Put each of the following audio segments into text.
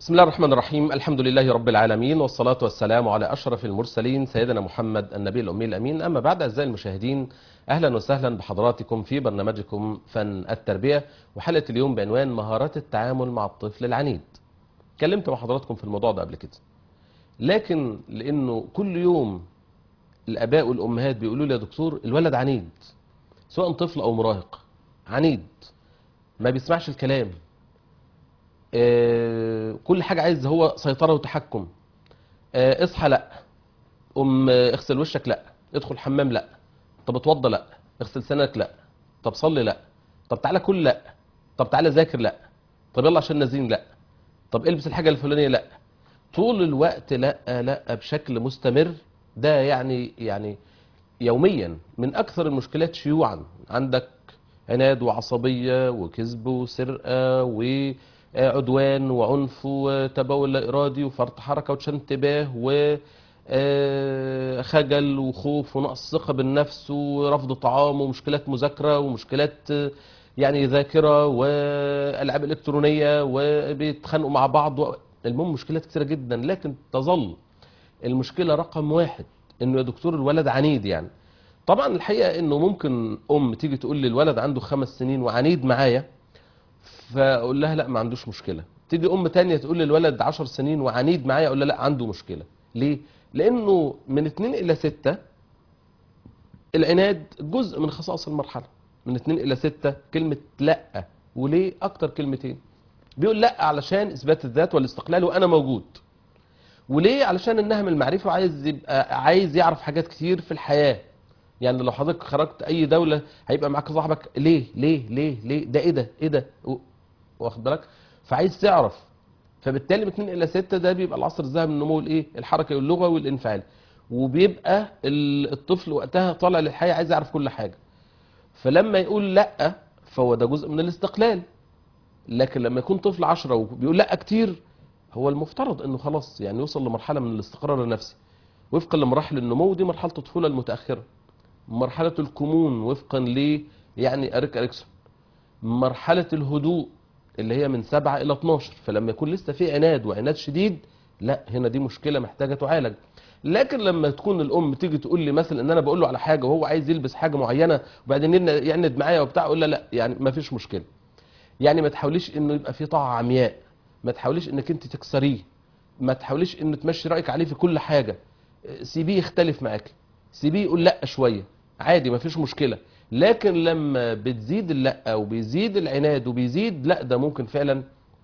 بسم الله الرحمن الرحيم الحمد لله رب العالمين والصلاة والسلام على أشرف المرسلين سيدنا محمد النبي الأمي الأمين أما بعد أعزائي المشاهدين أهلا وسهلا بحضراتكم في برنامجكم فن التربية وحلقة اليوم بعنوان مهارات التعامل مع الطفل العنيد اتكلمت مع حضراتكم في الموضوع ده قبل كده لكن لأنه كل يوم الآباء والأمهات بيقولوا لي يا دكتور الولد عنيد سواء طفل أو مراهق عنيد ما بيسمعش الكلام آه، كل حاجة عايز هو سيطرة وتحكم آه، اصحى لا قوم آه، اغسل وشك لا ادخل حمام لا طب اتوضى لا اغسل سنانك لا طب صلي لا طب تعالى كل لا طب تعالى ذاكر لا طب يلا عشان نازلين لا طب البس الحاجة الفلانية لا طول الوقت لا لا بشكل مستمر ده يعني يعني يوميا من اكثر المشكلات شيوعا عندك عناد وعصبية وكذب وسرقة وعدوان وعنف وتبول لا إرادي وفرط حركة وتشن انتباه وخجل وخوف ونقص ثقة بالنفس ورفض طعام ومشكلات مذاكرة ومشكلات آه، يعني ذاكرة وألعاب إلكترونية وبيتخانقوا مع بعض و- المهم مشكلات كثيرة جدا لكن تظل المشكلة رقم واحد انه يا دكتور الولد عنيد يعني طبعا الحقيقة انه ممكن ام تيجي تقول لي الولد عنده خمس سنين وعنيد معايا فاقول لها لا ما عندوش مشكلة تيجي ام تانية تقول لي الولد عشر سنين وعنيد معايا اقول لها لا عنده مشكلة ليه لانه من اتنين الى ستة العناد جزء من خصائص المرحلة من اتنين الى ستة كلمة لا وليه اكتر كلمتين بيقول لا علشان اثبات الذات والاستقلال وانا موجود وليه علشان النهم المعرفي وعايز يبقى عايز يعرف حاجات كتير في الحياة يعني لو حضرتك خرجت اي دولة هيبقى معاك صاحبك ليه ليه ليه ليه ده ايه ده ايه ده و- واخد بالك فعايز تعرف فبالتالي من 2 الى 6 ده بيبقى العصر الذهبي من نمو الايه الحركه واللغه والانفعال وبيبقى ال- الطفل وقتها طالع للحياه عايز يعرف كل حاجه فلما يقول لا فهو ده جزء من الاستقلال لكن لما يكون طفل عشرة وبيقول لا كتير هو المفترض انه خلاص يعني يوصل لمرحله من الاستقرار النفسي وفقا لمراحل النمو دي مرحله الطفوله المتاخره مرحله الكمون وفقا ل يعني اريك اريكسون مرحله الهدوء اللي هي من 7 الى 12 فلما يكون لسه في عناد وعناد شديد لا هنا دي مشكله محتاجه تعالج لكن لما تكون الام تيجي تقول لي مثلا ان انا بقول له على حاجه وهو عايز يلبس حاجه معينه وبعدين ين- يعند معايا وبتاع اقول له لا يعني ما فيش مشكله يعني ما تحاوليش انه يبقى في طاعه عمياء ما تحاوليش انك انت تكسريه ما تحاوليش ان تمشي رايك عليه في كل حاجه سيبيه يختلف معاك سيبيه يقول لا شويه عادي ما فيش مشكله لكن لما بتزيد اللا وبيزيد العناد وبيزيد لا ده ممكن فعلا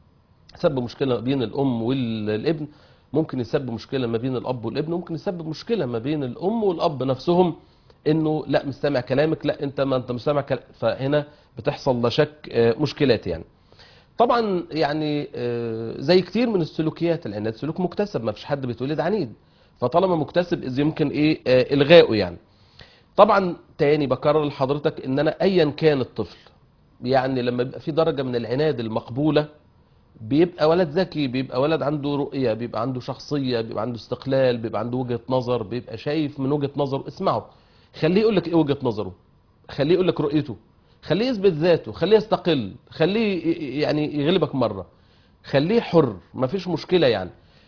سبب مشكله بين الام والابن ممكن يسبب مشكله ما بين الاب والابن ممكن يسبب مشكله ما بين الام والاب نفسهم انه لا مش سامع كلامك لا انت ما انت مش سامع كلام فهنا بتحصل لا شك آه، مشكلات يعني طبعا يعني آه، زي كتير من السلوكيات العناد سلوك مكتسب ما فيش حد بيتولد عنيد فطالما مكتسب اذ يمكن ايه آه، الغائه يعني طبعا تاني بكرر لحضرتك ان انا ايا كان الطفل يعني لما بيبقى في درجه من العناد المقبوله بيبقى ولد ذكي بيبقى ولد عنده رؤية بيبقى عنده شخصية بيبقى عنده استقلال بيبقى عنده وجهة نظر بيبقى شايف من وجهة نظره اسمعه خليه يقول لك ايه وجهة نظره خليه يقول لك رؤيته خليه يثبت ذاته خليه يستقل خليه ي- ي- يعني يغلبك مرة خليه حر مفيش مشكلة يعني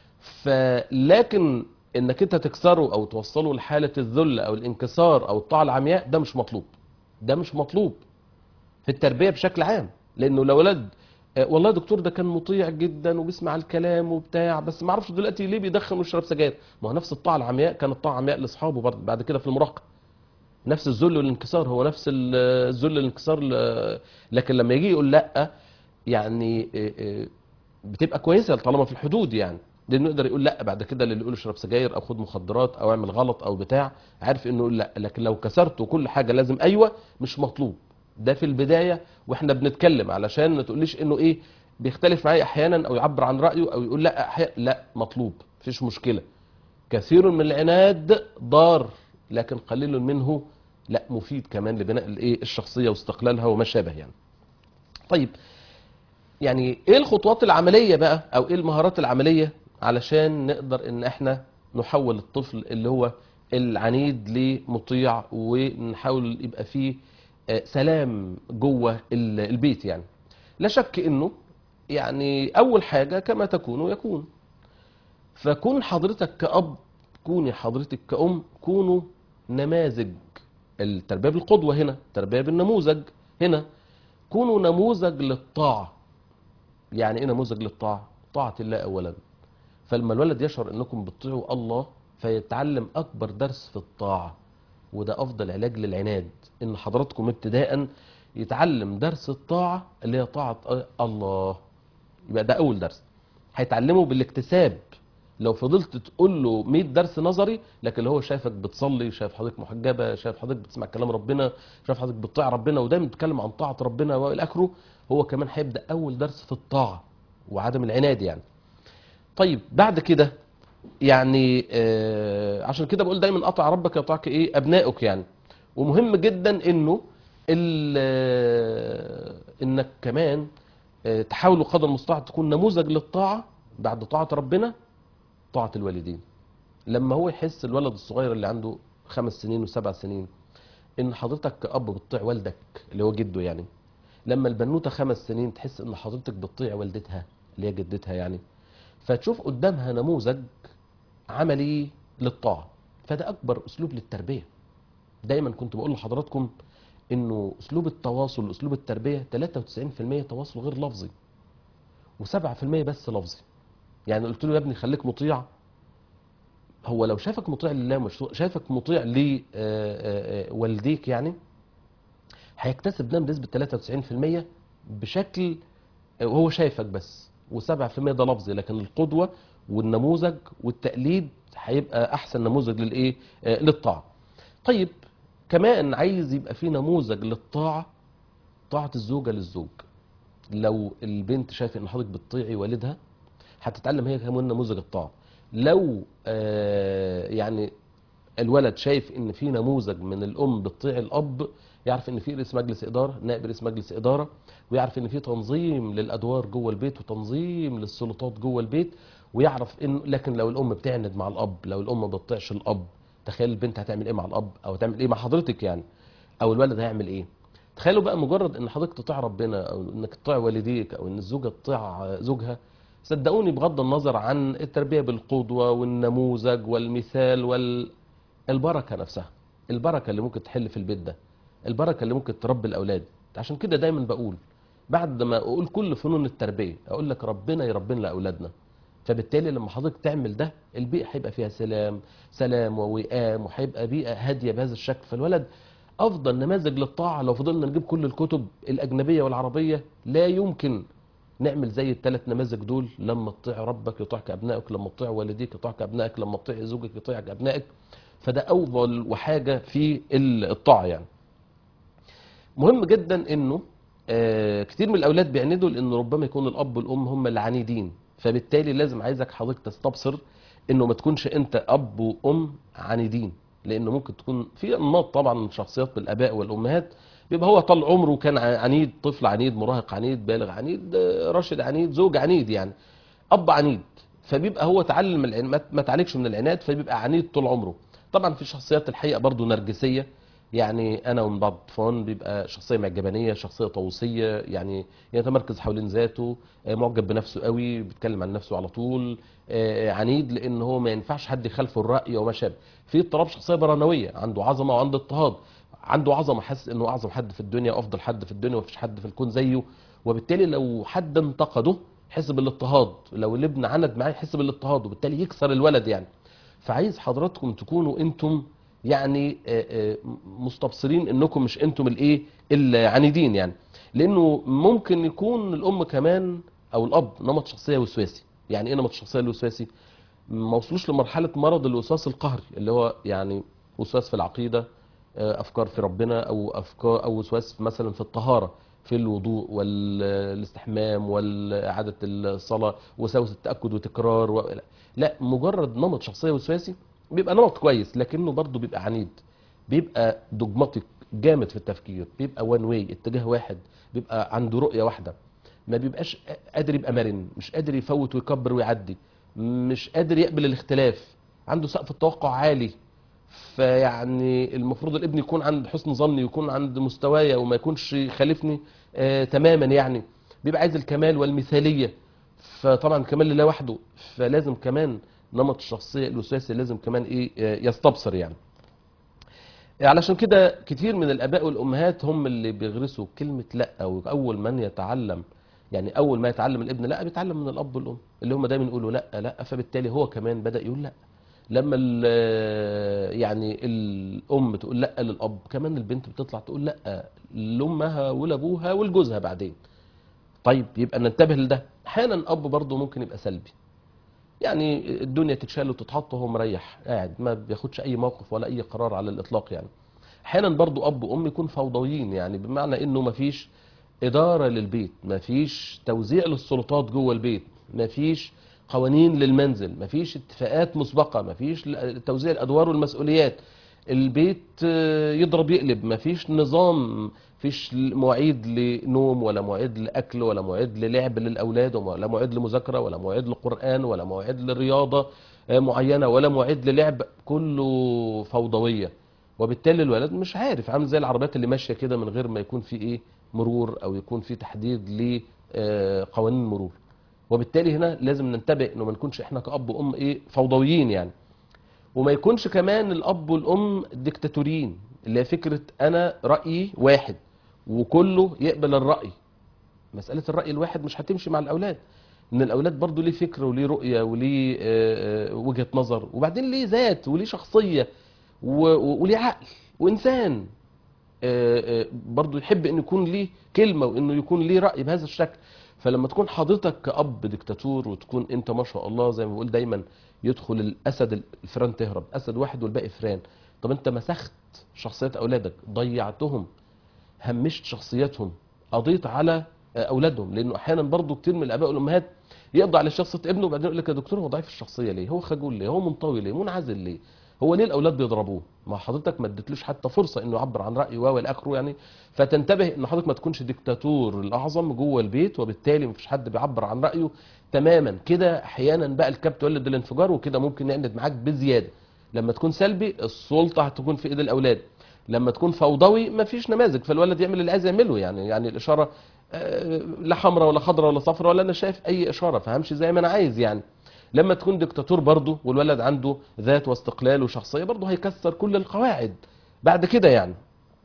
فلكن انك انت تكسره او توصله لحالة الذل او الانكسار او الطاعة العمياء ده مش مطلوب ده مش مطلوب في التربيه بشكل عام لانه لو ولد آه، والله يا دكتور ده كان مطيع جدا وبيسمع الكلام وبتاع بس ما اعرفش دلوقتي ليه بيدخن ويشرب سجاير ما هو نفس الطاعه العمياء كانت طاعه عمياء لاصحابه برضه بعد كده في المراهقه نفس الذل والانكسار هو نفس ال- الذل والانكسار ل- لكن لما يجي يقول لا يعني آه، آه، بتبقى كويسه طالما في الحدود يعني لانه يقدر يقول لا بعد كده اللي يقول اشرب سجاير او خد مخدرات او اعمل غلط او بتاع عارف انه يقول لا لكن لو كسرته كل حاجه لازم ايوه مش مطلوب ده في البدايه واحنا بنتكلم علشان ما تقوليش انه ايه بيختلف معايا احيانا او يعبر عن رايه او يقول لا أحيانا لا مطلوب مفيش مشكله كثير من العناد ضار لكن قليل منه لا مفيد كمان لبناء الايه الشخصيه واستقلالها وما شابه يعني طيب يعني ايه الخطوات العمليه بقى او ايه المهارات العمليه علشان نقدر ان احنا نحول الطفل اللي هو العنيد لمطيع ونحاول يبقى فيه آه، سلام جوه ال- البيت يعني لا شك انه يعني اول حاجه كما تكون يكون فكون حضرتك كأب كوني حضرتك كأم كونوا نماذج التربية بالقدوة هنا التربية بالنموذج هنا كونوا نموذج للطاعة يعني ايه نموذج للطاعة طاعة الله اولا فلما الولد يشعر انكم بتطيعوا الله فيتعلم اكبر درس في الطاعة وده افضل علاج للعناد ان حضراتكم ابتداء يتعلم درس الطاعة اللي هي طاعة الله يبقى ده اول درس هيتعلمه بالاكتساب لو فضلت تقول له 100 درس نظري لكن اللي هو شايفك بتصلي شايف حضرتك محجبه شايف حضرتك بتسمع كلام ربنا شايف حضرتك بتطيع ربنا ودايما بتتكلم عن طاعه ربنا والى اخره هو كمان هيبدا اول درس في الطاعه وعدم العناد يعني طيب بعد كده يعني آه عشان كده بقول دايما اطع ربك يطاعك ايه ابنائك يعني ومهم جدا انه ال- آه، انك كمان آه، تحاولوا قدر المستطاع تكون نموذج للطاعه بعد طاعه ربنا طاعة الوالدين لما هو يحس الولد الصغير اللي عنده خمس سنين وسبع سنين ان حضرتك كأب بتطيع والدك اللي هو جده يعني لما البنوتة خمس سنين تحس ان حضرتك بتطيع والدتها اللي هي جدتها يعني فتشوف قدامها نموذج عملي للطاعة فده اكبر اسلوب للتربية دايما كنت بقول لحضراتكم انه اسلوب التواصل اسلوب التربية 93% تواصل غير لفظي و7% بس لفظي يعني قلت له يا ابني خليك مطيع هو لو شافك مطيع لله مش شافك مطيع لوالديك يعني هيكتسب ده بنسبة 93% بشكل آه، وهو شايفك بس و7% ده لفظي لكن القدوة والنموذج والتقليد هيبقى احسن نموذج للايه آه، للطاعة طيب كمان عايز يبقى في نموذج للطاعة طاعة الزوجة للزوج لو البنت شايفه ان حضرتك بتطيعي والدها هتتعلم هي كمان نموذج الطاعة لو آه، يعني الولد شايف ان في نموذج من الام بتطيع الاب يعرف ان في رئيس مجلس اداره نائب رئيس مجلس اداره ويعرف ان في تنظيم للادوار جوه البيت وتنظيم للسلطات جوه البيت ويعرف ان لكن لو الام بتعند مع الاب لو الام ما بتطيعش الاب تخيل البنت هتعمل ايه مع الاب او هتعمل ايه مع حضرتك يعني او الولد هيعمل ايه تخيلوا بقى مجرد ان حضرتك تطيع ربنا او انك تطيع والديك او ان الزوجه تطيع زوجها صدقوني بغض النظر عن التربيه بالقدوه والنموذج والمثال والبركه نفسها البركه اللي ممكن تحل في البيت ده البركه اللي ممكن تربي الاولاد عشان كده دايما بقول بعد ما اقول كل فنون التربيه اقول لك ربنا يربينا لاولادنا فبالتالي لما حضرتك تعمل ده البيئه هيبقى فيها سلام سلام ووئام وهيبقى بيئه هاديه بهذا الشكل فالولد افضل نماذج للطاعه لو فضلنا نجيب كل الكتب الاجنبيه والعربيه لا يمكن نعمل زي الثلاث نماذج دول لما تطيع ربك يطيعك ابنائك لما تطيع والديك يطيعك ابنائك لما تطيع زوجك يطيعك ابنائك فده افضل وحاجه في الطاعه يعني مهم جدا انه آه، كتير من الاولاد بيعندوا لان ربما يكون الاب والام هم العنيدين فبالتالي لازم عايزك حضرتك تستبصر انه ما تكونش انت اب وام عنيدين لانه ممكن تكون في انماط طبعا من شخصيات الاباء والامهات بيبقى هو طال عمره كان عنيد طفل عنيد مراهق عنيد بالغ عنيد آه، راشد عنيد زوج عنيد يعني اب عنيد فبيبقى هو تعلم العن... ما- ما تعالجش من العناد فبيبقى عنيد طول عمره طبعا في شخصيات الحقيقه برضو نرجسيه يعني انا ومن بعض الاطفال بيبقى شخصيه معجبانيه شخصيه طاووسيه يعني يتمركز حوالين ذاته آه، معجب بنفسه قوي بيتكلم عن نفسه على طول آه، عنيد لان هو ما ينفعش حد يخالفه الراي وما شابه في اضطراب شخصيه برانويه عنده عظمه وعنده اضطهاد عنده عظمه حاسس انه اعظم حد في الدنيا وافضل حد في الدنيا ومفيش حد في الكون زيه وبالتالي لو حد انتقده يحس بالاضطهاد لو الابن عند معاه يحس بالاضطهاد وبالتالي يكسر الولد يعني فعايز حضراتكم تكونوا انتم يعني آه، آه، مستبصرين انكم مش انتم الايه العنيدين يعني لانه ممكن يكون الام كمان او الاب نمط شخصيه وسواسي يعني ايه نمط الشخصيه الوسواسي ما وصلوش لمرحله مرض الوسواس القهري اللي هو يعني وسواس في العقيده آه، افكار في ربنا او افكار او وسواس مثلا في الطهاره في الوضوء والاستحمام واعاده الصلاه وساوس التاكد وتكرار و... لا مجرد نمط شخصيه وسواسي بيبقى نمط كويس لكنه برضه بيبقى عنيد بيبقى دوجماتيك جامد في التفكير بيبقى وان واي اتجاه واحد بيبقى عنده رؤيه واحده ما بيبقاش قادر يبقى مرن مش قادر يفوت ويكبر ويعدي مش قادر يقبل الاختلاف عنده سقف التوقع عالي فيعني المفروض الابن يكون عند حسن ظني ويكون عند مستوايا وما يكونش يخالفني آه تماما يعني بيبقى عايز الكمال والمثاليه فطبعا الكمال لله وحده فلازم كمان نمط الشخصيه الوسواسي لازم كمان ايه آه، يستبصر يعني علشان كده كتير من الاباء والامهات هم اللي بيغرسوا كلمه لا واول من يتعلم يعني اول ما يتعلم الابن لا بيتعلم من الاب والام اللي هم دايما يقولوا لا لا فبالتالي هو كمان بدا يقول لا لما ال- يعني الام تقول لا للاب كمان البنت بتطلع تقول لا لامها ولابوها ولجوزها بعدين طيب يبقى ننتبه لده احيانا الاب برضه ممكن يبقى سلبي يعني الدنيا تتشال وتتحط وهو مريح قاعد ما بياخدش اي موقف ولا اي قرار على الاطلاق يعني احيانا برضو اب وام يكون فوضويين يعني بمعنى انه ما فيش اداره للبيت ما فيش توزيع للسلطات جوه البيت ما فيش قوانين للمنزل ما فيش اتفاقات مسبقه ما فيش ل- توزيع الادوار والمسؤوليات البيت آه، يضرب يقلب ما فيش نظام فيش مواعيد لنوم ولا مواعيد لاكل ولا مواعيد للعب للاولاد ولا مواعيد لمذاكره ولا مواعيد لقران ولا مواعيد لرياضه آه، معينه ولا مواعيد للعب كله فوضويه وبالتالي الولد مش عارف عامل زي العربيات اللي ماشيه كده من غير ما يكون في ايه مرور او يكون في تحديد لقوانين المرور وبالتالي هنا لازم ننتبه انه ما نكونش احنا كاب وام ايه فوضويين يعني وما يكونش كمان الاب والام ديكتاتوريين اللي هي فكره انا رايي واحد وكله يقبل الراي مساله الراي الواحد مش هتمشي مع الاولاد ان الاولاد برضو ليه فكر وليه رؤيه وليه آه، آه، وجهه نظر وبعدين ليه ذات وليه شخصيه و- و- وليه عقل وانسان آه، آه، برضو يحب ان يكون ليه كلمه وانه يكون ليه راي بهذا الشكل فلما تكون حضرتك كاب ديكتاتور وتكون انت ما شاء الله زي ما بقول دايما يدخل الاسد الفيران تهرب اسد واحد والباقي فيران طب انت مسخت شخصيات اولادك ضيعتهم همشت شخصياتهم قضيت على آه، اولادهم لانه احيانا برضو كتير من الاباء والامهات يقضي على شخصيه ابنه وبعدين يقول لك يا دكتور هو ضعيف الشخصيه ليه هو خجول ليه هو منطوي ليه منعزل ليه هو ليه الاولاد بيضربوه ما حضرتك ما اديتلوش حتى فرصه انه يعبر عن رايه و الى اخره يعني فتنتبه ان حضرتك ما تكونش ديكتاتور الاعظم جوه البيت وبالتالي مفيش حد بيعبر عن رايه تماما كده احيانا بقى الكبت يولد الانفجار وكده ممكن يعند معاك بزياده لما تكون سلبي السلطه هتكون في ايد الاولاد لما تكون فوضوي مفيش نماذج فالولد يعمل اللي عايز يعمله يعني يعني الاشاره آه، لا حمراء ولا خضراء ولا صفراء ولا انا شايف اي اشاره فهمشي زي ما انا عايز يعني لما تكون ديكتاتور برضه والولد عنده ذات واستقلال وشخصيه برضه هيكسر كل القواعد بعد كده يعني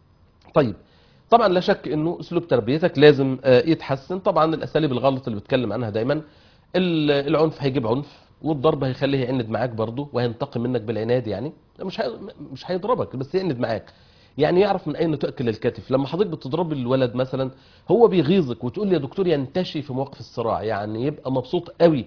طيب طبعا لا شك انه اسلوب تربيتك لازم آه، يتحسن طبعا الاساليب الغلط اللي بتكلم عنها دايما ال- العنف هيجيب عنف والضرب هيخليه يعند معاك برضه وهينتقم منك بالعناد يعني مش هي... مش هيضربك بس يعند معاك يعني يعرف من اين تاكل الكتف لما حضرتك بتضرب الولد مثلا هو بيغيظك وتقول لي يا دكتور ينتشي في مواقف الصراع يعني يبقى مبسوط قوي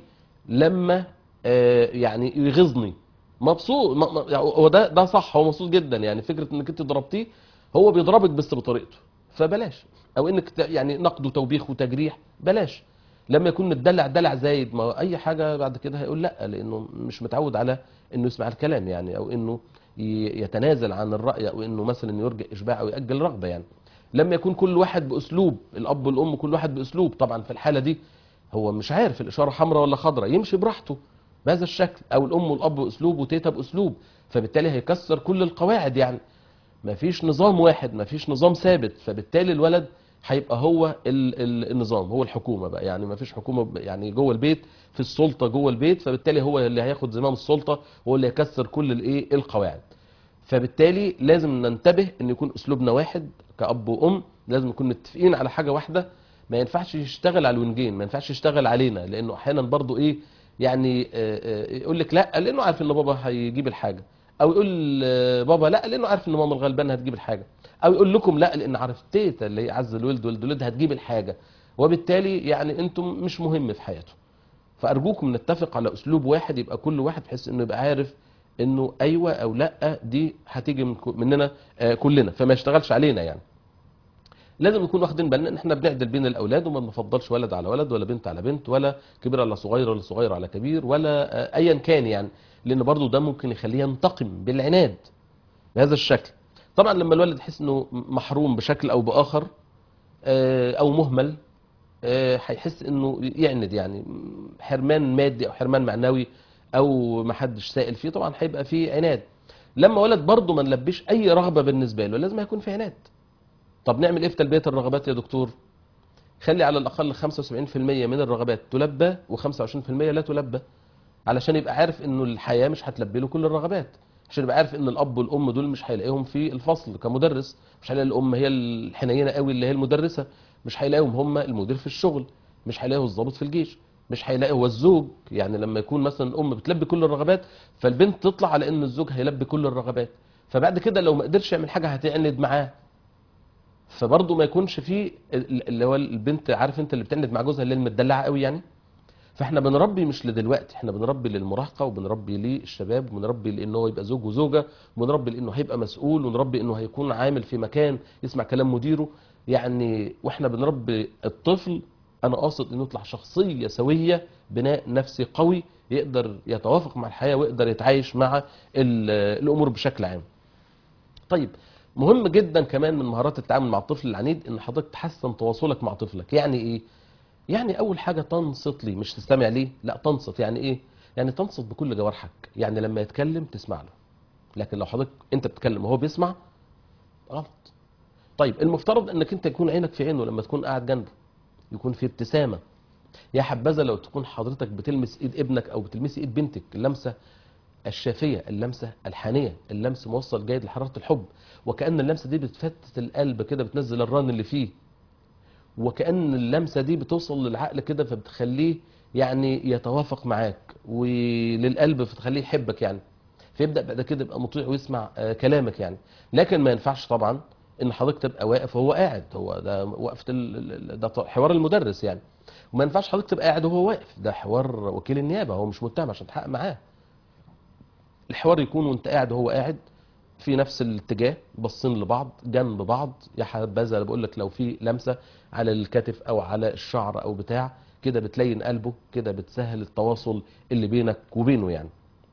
لما آه، يعني يغيظني مبسوط م- م- يعني هو ده ده صح هو مبسوط جدا يعني فكره انك انت ضربتيه هو بيضربك بس بطريقته فبلاش او انك ت- يعني نقد وتوبيخ وتجريح بلاش لما يكون متدلع دلع زايد ما هو اي حاجه بعد كده هيقول لا لانه مش متعود على انه يسمع الكلام يعني او انه ي- يتنازل عن الراي او انه مثلا يرجع اشباع او ياجل رغبه يعني لما يكون كل واحد باسلوب الاب والام كل واحد باسلوب طبعا في الحاله دي هو مش عارف الاشاره حمراء ولا خضراء يمشي براحته بهذا الشكل او الام والاب باسلوب وتيتا باسلوب فبالتالي هيكسر كل القواعد يعني مفيش نظام واحد مفيش نظام ثابت فبالتالي الولد هيبقى هو ال ال النظام هو الحكومه بقى يعني مفيش حكومه ب- يعني جوه البيت في السلطه جوه البيت فبالتالي هو اللي هياخد زمام السلطه هو اللي هيكسر كل الايه القواعد فبالتالي لازم ننتبه ان يكون اسلوبنا واحد كاب وام لازم نكون متفقين على حاجه واحده ما ينفعش يشتغل على الونجين ما ينفعش يشتغل علينا لانه احيانا برضو ايه يعني آه، آه، يقول لك لا لانه عارف ان بابا هيجيب الحاجه او يقول آه، بابا لا لانه عارف ان ماما الغلبانه هتجيب الحاجه او يقول لكم لا لان عارف تيتا اللي هي عز الولد ولد الولد هتجيب الحاجه وبالتالي يعني انتم مش مهم في حياته فارجوكم نتفق على اسلوب واحد يبقى كل واحد بحيث انه يبقى عارف انه ايوه او لا دي هتيجي من مننا آه، كلنا فما يشتغلش علينا يعني لازم نكون واخدين بالنا ان احنا بنعدل بين الاولاد وما بنفضلش ولد على ولد ولا بنت على بنت ولا كبير على صغير ولا صغير على كبير ولا آه، ايا كان يعني لان برضو ده ممكن يخليه ينتقم بالعناد بهذا الشكل طبعا لما الولد يحس انه محروم بشكل او باخر آه، او مهمل آه، هيحس انه يعند يعني حرمان مادي او حرمان معنوي او ما حدش سائل فيه طبعا هيبقى فيه عناد لما ولد برضه ما نلبيش اي رغبه بالنسبه له لازم هيكون في عناد طب نعمل ايه في تلبيه الرغبات يا دكتور خلي على الاقل 75% من الرغبات تلبى و25% لا تلبى علشان يبقى عارف انه الحياه مش هتلبي له كل الرغبات عشان يبقى عارف ان الاب والام دول مش هيلاقيهم في الفصل كمدرس مش هيلاقي الام هي الحنينه قوي اللي هي المدرسه مش هيلاقيهم هم المدير في الشغل مش هيلاقيه الضابط في الجيش مش هيلاقي هو الزوج يعني لما يكون مثلا الام بتلبي كل الرغبات فالبنت تطلع على ان الزوج هيلبي كل الرغبات فبعد كده لو ما قدرش يعمل حاجه هتعند معاه فبرضه ما يكونش فيه ال- اللي هو البنت عارف انت اللي بتعند مع جوزها اللي هي المدلعه قوي يعني فاحنا بنربي مش لدلوقتي احنا بنربي للمراهقه وبنربي للشباب وبنربي لانه هو يبقى زوج وزوجه وبنربي لانه هيبقى مسؤول ونربي انه هيكون عامل في مكان يسمع كلام مديره يعني واحنا بنربي الطفل انا قاصد انه يطلع شخصيه سويه بناء نفسي قوي يقدر يتوافق مع الحياه ويقدر يتعايش مع ال- الامور بشكل عام طيب مهم جدا كمان من مهارات التعامل مع الطفل العنيد ان حضرتك تحسن تواصلك مع طفلك يعني ايه يعني اول حاجه تنصت لي مش تستمع ليه لا تنصت يعني ايه يعني تنصت بكل جوارحك يعني لما يتكلم تسمع له لكن لو حضرتك انت بتتكلم وهو بيسمع غلط طيب المفترض انك انت يكون عينك في عينه لما تكون قاعد جنبه يكون في ابتسامه يا حبذا لو تكون حضرتك بتلمس ايد ابنك او بتلمسي ايد بنتك اللمسه الشافيه اللمسه الحانيه اللمس موصل جيد لحراره الحب وكان اللمسه دي بتفتت القلب كده بتنزل الران اللي فيه وكأن اللمسة دي بتوصل للعقل كده فبتخليه يعني يتوافق معاك وللقلب فتخليه يحبك يعني فيبدأ بعد كده يبقى مطيع ويسمع آه، كلامك يعني لكن ما ينفعش طبعا ان حضرتك تبقى واقف وهو قاعد هو ده وقفة ال- ال- ده ط- حوار المدرس يعني وما ينفعش حضرتك تبقى قاعد وهو واقف ده حوار وكيل النيابة هو مش متهم عشان تحقق معاه الحوار يكون وانت قاعد وهو قاعد في نفس الاتجاه باصين لبعض جنب بعض يا حبذا انا بقول لك لو في لمسه على الكتف او على الشعر او بتاع كده بتلين قلبه كده بتسهل التواصل اللي بينك وبينه يعني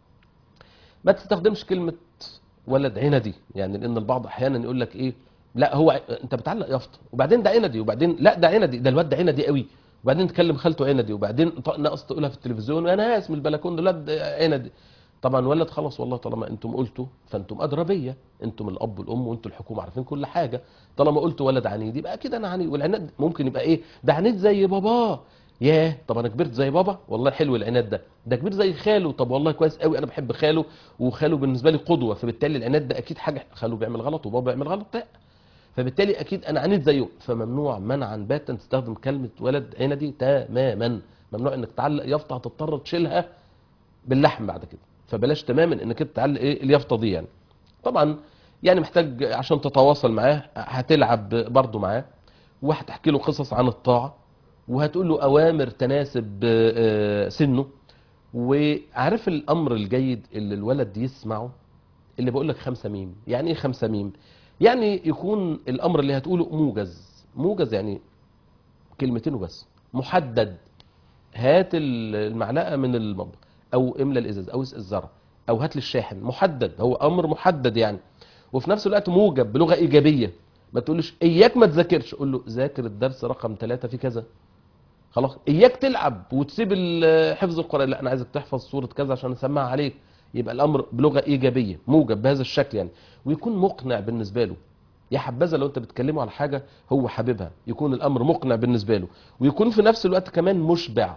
ما تستخدمش كلمه ولد عندي يعني لان البعض احيانا يقول لك ايه لا هو ع- انت بتعلق يافطه وبعدين ده عندي وبعدين لا ده عندي ده الواد ده عندي قوي وبعدين تكلم خالته عندي وبعدين ط- ناقص تقولها في التلفزيون انا ناس من البلكون ده الواد عندي طبعا ولد خلاص والله طالما انتم قلتوا فانتم ادرى بيا انتم الاب والام وانتم الحكومه عارفين كل حاجه طالما قلتوا ولد عنيد يبقى اكيد انا عنيد والعناد ممكن يبقى ايه ده عنيد زي باباه ياه طب انا كبرت زي بابا والله حلو العناد ده ده كبير زي خاله طب والله كويس قوي انا بحب خاله وخاله بالنسبه لي قدوه فبالتالي العناد ده اكيد حاجه خاله بيعمل غلط وبابا بيعمل غلط لا فبالتالي اكيد انا عنيد زيه فممنوع منعا باتا تستخدم كلمه ولد عندي تماما ممنوع انك تعلق يافطه هتضطر تشيلها باللحم بعد كده فبلاش تماما انك انت تعلق ايه اليافطه دي يعني طبعا يعني محتاج عشان تتواصل معاه هتلعب برضه معاه وهتحكي له قصص عن الطاعه وهتقول له اوامر تناسب آه، سنه وعارف الامر الجيد اللي الولد يسمعه اللي بقول لك خمسة ميم يعني ايه خمسة ميم يعني يكون الامر اللي هتقوله موجز موجز يعني كلمتين وبس محدد هات المعلقه من المطبخ او املى الازاز او اسقي الزرع او هات لي الشاحن محدد هو امر محدد يعني وفي نفس الوقت موجب بلغه ايجابيه ما تقولش اياك ما تذاكرش قول له ذاكر الدرس رقم ثلاثة في كذا خلاص اياك تلعب وتسيب ال- حفظ القران لا انا عايزك تحفظ سوره كذا عشان اسمعها عليك يبقى الامر بلغه ايجابيه موجب بهذا الشكل يعني ويكون مقنع بالنسبه له يا حبذا لو انت بتكلمه على حاجه هو حاببها يكون الامر مقنع بالنسبه له ويكون في نفس الوقت كمان مشبع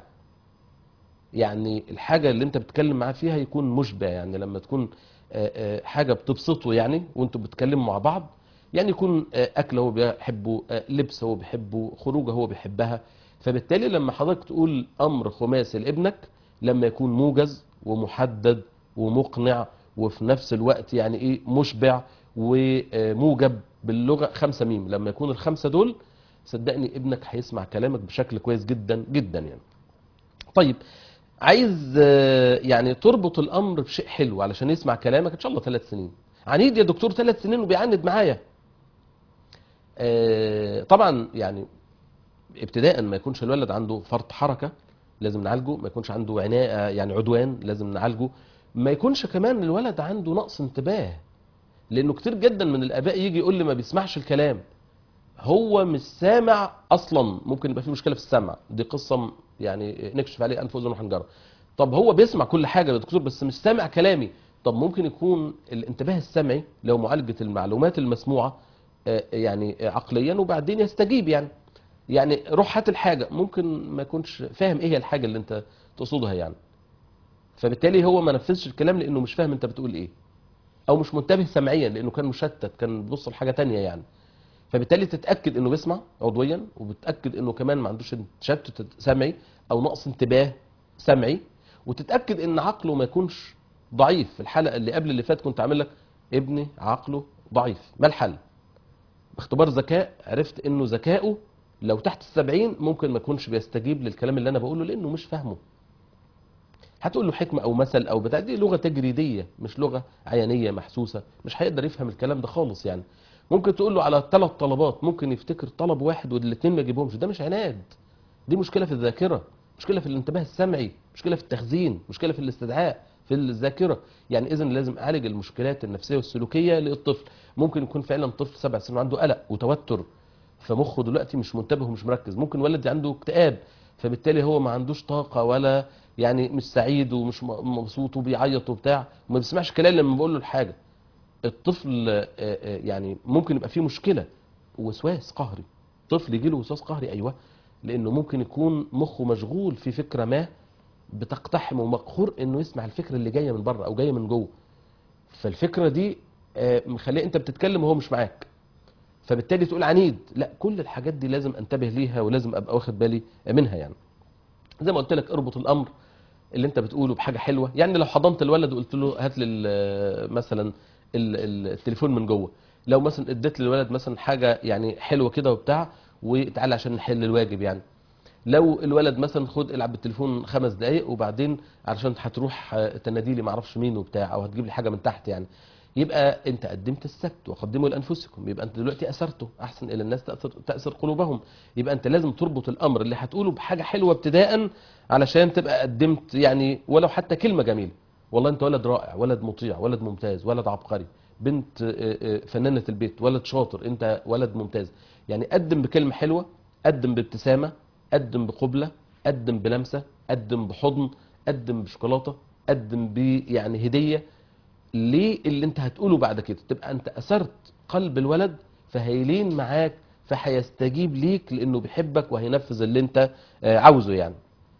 يعني الحاجه اللي انت بتتكلم معاه فيها يكون مشبع يعني لما تكون آه، آه، حاجه بتبسطه يعني وانتوا بتتكلموا مع بعض يعني يكون آه، اكل هو بيحبه آه، لبس هو بيحبه خروجه هو بيحبها فبالتالي لما حضرتك تقول امر خماسي لابنك لما يكون موجز ومحدد ومقنع وفي نفس الوقت يعني ايه مشبع وموجب باللغه خمسه ميم لما يكون الخمسه دول صدقني ابنك هيسمع كلامك بشكل كويس جدا جدا يعني طيب عايز آه، يعني تربط الامر بشيء حلو علشان يسمع كلامك ان شاء الله ثلاث سنين عنيد يا دكتور ثلاث سنين وبيعند معايا آه، طبعا يعني ابتداء ما يكونش الولد عنده فرط حركه لازم نعالجه ما يكونش عنده عناء يعني عدوان لازم نعالجه ما يكونش كمان الولد عنده نقص انتباه لانه كتير جدا من الاباء يجي يقول لي ما بيسمعش الكلام هو مش سامع اصلا ممكن يبقى في مشكله في السمع دي قصه م- يعني نكشف عليه انف واذن وحنجره طب هو بيسمع كل حاجه يا دكتور بس مش سامع كلامي طب ممكن يكون الانتباه السمعي لو معالجه المعلومات المسموعه آه، يعني آه، عقليا وبعدين يستجيب يعني يعني روح هات الحاجه ممكن ما يكونش فاهم ايه هي الحاجه اللي انت تقصدها يعني فبالتالي هو ما نفذش الكلام لانه مش فاهم انت بتقول ايه او مش منتبه سمعيا لانه كان مشتت كان بيبص لحاجه تانية يعني فبالتالي تتاكد انه بيسمع عضويا وبتاكد انه كمان ما عندوش تشتت سمعي او نقص انتباه سمعي وتتاكد ان عقله ما يكونش ضعيف في الحلقه اللي قبل اللي فات كنت عامل لك ابني عقله ضعيف ما الحل باختبار ذكاء عرفت انه ذكائه لو تحت السبعين ممكن ما يكونش بيستجيب للكلام اللي انا بقوله لانه مش فاهمه هتقول له حكمه او مثل او بتاع دي لغه تجريديه مش لغه عيانيه محسوسه مش هيقدر يفهم الكلام ده خالص يعني ممكن تقول له على ثلاث طلبات ممكن يفتكر طلب واحد والاثنين ما يجيبهمش ده مش عناد دي مشكله في الذاكره مشكله في الانتباه السمعي مشكله في التخزين مشكله في الاستدعاء في الذاكره يعني اذا لازم اعالج المشكلات النفسيه والسلوكيه للطفل ممكن يكون فعلا طفل سبع سنين عنده قلق وتوتر فمخه دلوقتي مش منتبه ومش مركز ممكن ولد عنده اكتئاب فبالتالي هو ما عندوش طاقه ولا يعني مش سعيد ومش م- مبسوط وبيعيط وبتاع وما بيسمعش كلام لما بقول له الحاجه الطفل آه، آه، يعني ممكن يبقى فيه مشكله وسواس قهري طفل يجي له وسواس قهري ايوه لانه ممكن يكون مخه مشغول في فكره ما بتقتحم ومقهور انه يسمع الفكره اللي جايه من بره او جايه من جوه فالفكره دي آه، مخليه انت بتتكلم وهو مش معاك فبالتالي تقول عنيد لا كل الحاجات دي لازم انتبه ليها ولازم ابقى واخد بالي منها يعني زي ما قلت لك اربط الامر اللي انت بتقوله بحاجه حلوه يعني لو حضنت الولد وقلت له هات لي ال- مثلا ال- ال- التليفون من جوه لو مثلا اديت للولد مثلا حاجه يعني حلوه كده وبتاع وتعالى عشان نحل الواجب يعني لو الولد مثلا خد العب بالتليفون خمس دقايق وبعدين علشان هتروح آه، تنادي لي معرفش مين وبتاع او هتجيب لي حاجه من تحت يعني يبقى انت قدمت السبت وقدموا لانفسكم يبقى انت دلوقتي اثرته احسن الى الناس تاثر تاثر قلوبهم يبقى انت لازم تربط الامر اللي هتقوله بحاجه حلوه ابتداء علشان تبقى قدمت يعني ولو حتى كلمه جميله والله انت ولد رائع ولد مطيع ولد ممتاز ولد عبقري بنت آه، آه، فنانه البيت ولد شاطر انت ولد ممتاز يعني قدم بكلمه حلوه قدم بابتسامه قدم بقبله قدم بلمسه قدم بحضن قدم بشوكولاته قدم ب يعني هديه ليه اللي انت هتقوله بعد كده تبقى انت اثرت قلب الولد فهيلين معاك فهيستجيب ليك لانه بيحبك وهينفذ اللي انت آه، عاوزه يعني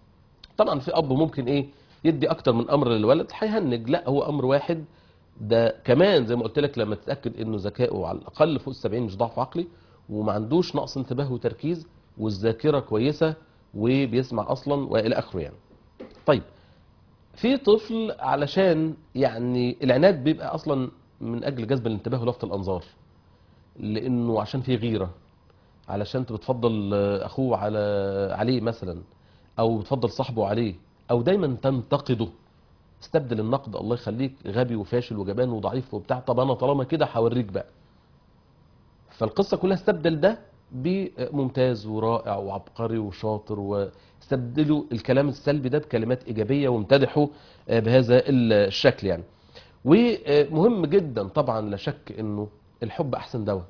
طبعا في اب ممكن ايه يدي اكتر من امر للولد هيهنج لا هو امر واحد ده كمان زي ما قلت لك لما تتاكد انه ذكائه على الاقل فوق السبعين مش ضعف عقلي وما عندوش نقص انتباه وتركيز والذاكره كويسه وبيسمع اصلا والى اخره يعني طيب في طفل علشان يعني العناد بيبقى اصلا من اجل جذب الانتباه ولفت الانظار لانه عشان في غيره علشان انت بتفضل آه، اخوه على عليه مثلا او بتفضل صاحبه عليه او دايما تنتقده استبدل النقد الله يخليك غبي وفاشل وجبان وضعيف وبتاع طب انا طالما كده هوريك بقى فالقصه كلها استبدل ده بممتاز ورائع وعبقري وشاطر واستبدلوا الكلام السلبي ده بكلمات ايجابيه وامتدحوا آه، بهذا الشكل يعني ومهم جدا طبعا لا شك انه الحب احسن دواء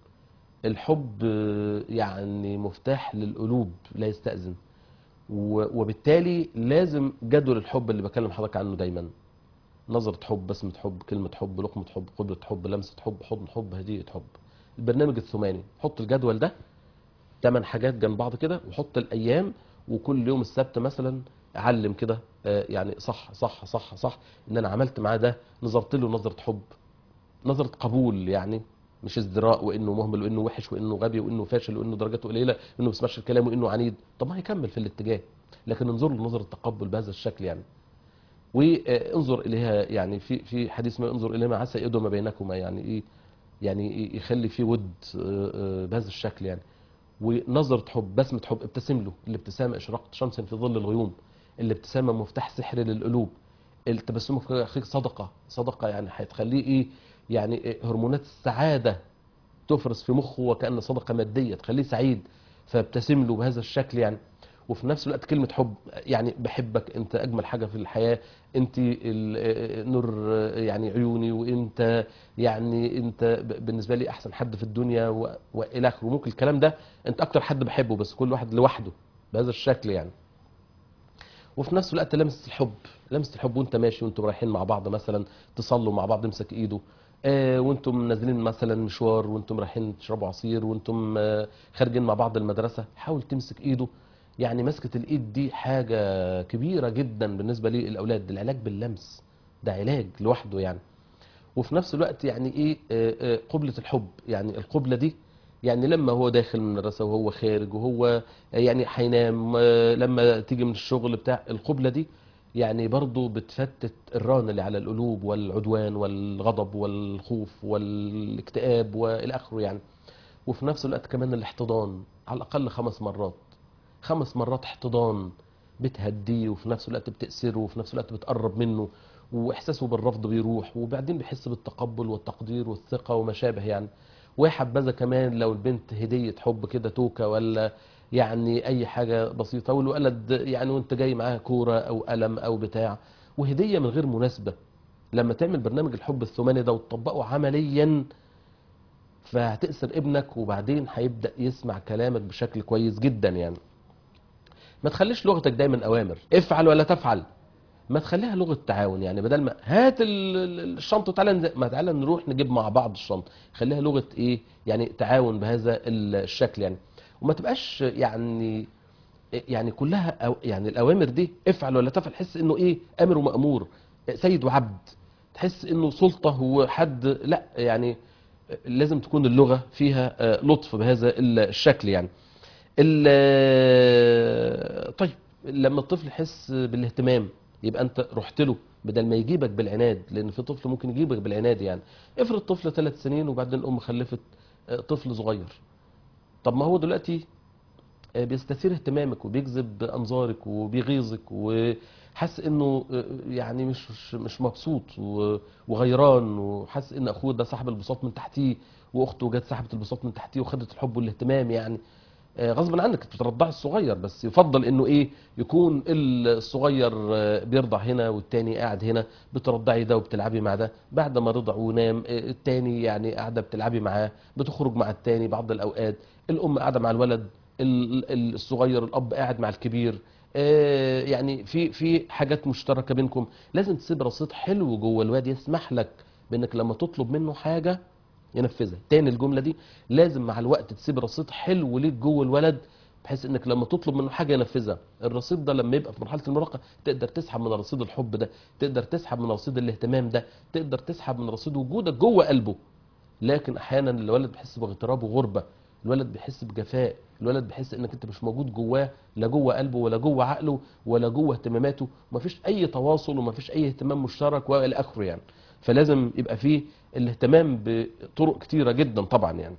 الحب آه، يعني مفتاح للقلوب لا يستأذن و- وبالتالي لازم جدول الحب اللي بكلم حضرتك عنه دايما نظرة حب بسمة حب كلمة حب لقمة حب قبلة حب لمسة حب حضن حب هدية حب البرنامج الثماني حط الجدول ده ثمان حاجات جنب بعض كده وحط الايام وكل يوم السبت مثلا اعلم كده آه، يعني صح صح صح صح ان انا عملت معاه ده نظرت له نظرة حب نظرة قبول يعني مش ازدراء وانه مهمل وانه وحش وانه غبي وانه فاشل وانه درجاته قليله وانه ما بيسمعش الكلام وانه عنيد طب ما هيكمل في الاتجاه لكن انظر له نظره تقبل بهذا الشكل يعني وانظر اليها يعني في في حديث ما انظر اليها ما عسى يدعو ما بينكما يعني ايه يعني إيه يخلي فيه ود آه، آه، بهذا الشكل يعني ونظرة حب بسمة حب ابتسم له الابتسامة إشراقة شمس في ظل الغيوم الابتسامة مفتاح سحر للقلوب التبسم في أخيك صدقة صدقة يعني هتخليه إيه يعني إيه هرمونات السعادة تفرز في مخه وكأن صدقة مادية تخليه سعيد فابتسم له بهذا الشكل يعني وفي نفس الوقت كلمة حب يعني بحبك انت اجمل حاجة في الحياة انت ال- نور يعني عيوني وانت يعني انت ب- بالنسبة لي احسن حد في الدنيا و- والى اخره ممكن الكلام ده انت اكتر حد بحبه بس كل واحد لوحده بهذا الشكل يعني وفي نفس الوقت لمسة الحب لمسة الحب وانت ماشي وانتم رايحين مع بعض مثلا تصلوا مع بعض امسك ايده آه، وانتم نازلين مثلا مشوار وانتم رايحين تشربوا عصير وانتم آه، خارجين مع بعض المدرسه حاول تمسك ايده يعني مسكه الايد دي حاجه كبيره جدا بالنسبه للاولاد العلاج باللمس ده علاج لوحده يعني وفي نفس الوقت يعني ايه آه، آه، قبلة الحب يعني القبلة دي يعني لما هو داخل من المدرسة وهو خارج وهو آه، يعني هينام آه، لما تيجي من الشغل بتاع القبلة دي يعني برضو بتفتت الران اللي على القلوب والعدوان والغضب والخوف والاكتئاب والى اخره يعني وفي نفس الوقت كمان الاحتضان على الاقل خمس مرات خمس مرات احتضان بتهديه وفي نفس الوقت بتأسره وفي نفس الوقت بتقرب منه واحساسه بالرفض بيروح وبعدين بيحس بالتقبل والتقدير والثقه وما شابه يعني وحبذا كمان لو البنت هديه حب كده توكه ولا يعني اي حاجه بسيطه والولد يعني وانت جاي معاه كوره او قلم او بتاع وهديه من غير مناسبه لما تعمل برنامج الحب الثماني ده وتطبقه عمليا فهتأسر ابنك وبعدين هيبدأ يسمع كلامك بشكل كويس جدا يعني ما تخليش لغتك دايما اوامر افعل ولا تفعل ما تخليها لغه تعاون يعني بدل ما هات ال- ال- الشنطه تعالى نز- ما تعالى نروح نجيب مع بعض الشنطه خليها لغه ايه يعني تعاون بهذا ال- الشكل يعني وما تبقاش يعني يعني كلها أو يعني الاوامر دي افعل ولا تفعل حس انه ايه امر ومامور سيد وعبد تحس انه سلطه وحد لا يعني لازم تكون اللغه فيها آه، لطف بهذا الشكل يعني ال- طيب لما الطفل يحس بالاهتمام يبقى انت رحت له بدل ما يجيبك بالعناد لان في طفل ممكن يجيبك بالعناد يعني افرض طفل ثلاث سنين وبعدين الام خلفت آه، طفل صغير طب ما هو دلوقتي آه، بيستثير اهتمامك وبيجذب انظارك وبيغيظك وحاسس انه آه، يعني مش مش- مش مبسوط و- وغيران وحاسس ان اخوه ده صاحب البساط من تحتيه واخته جت سحبت البساط من تحتيه وخدت الحب والاهتمام يعني آه، غصبا عنك بترضع الصغير بس يفضل انه ايه يكون الصغير آه، بيرضع هنا والتاني قاعد هنا بترضعي ده وبتلعبي مع ده بعد ما رضع ونام آه، التاني يعني قاعده بتلعبي معاه بتخرج مع التاني بعض الاوقات الام قاعده مع الولد ال- ال- الصغير الاب قاعد مع الكبير آه، يعني في في حاجات مشتركه بينكم لازم تسيب رصيد حلو جوه الواد يسمح لك بانك لما تطلب منه حاجه ينفذها تاني الجمله دي لازم مع الوقت تسيب رصيد حلو ليك جوه الولد بحيث انك لما تطلب منه حاجه ينفذها الرصيد ده لما يبقى في مرحله المراهقه تقدر تسحب من رصيد الحب ده تقدر تسحب من رصيد الاهتمام ده تقدر تسحب من رصيد وجودك جوه قلبه لكن احيانا الولد بيحس باغتراب وغربه الولد بيحس بجفاء الولد بيحس انك انت مش موجود جواه لا جوه قلبه ولا جوه عقله ولا جوه اهتماماته ومفيش اي تواصل ومفيش اي اهتمام مشترك والى اخره يعني فلازم يبقى فيه الاهتمام بطرق كتيره جدا طبعا يعني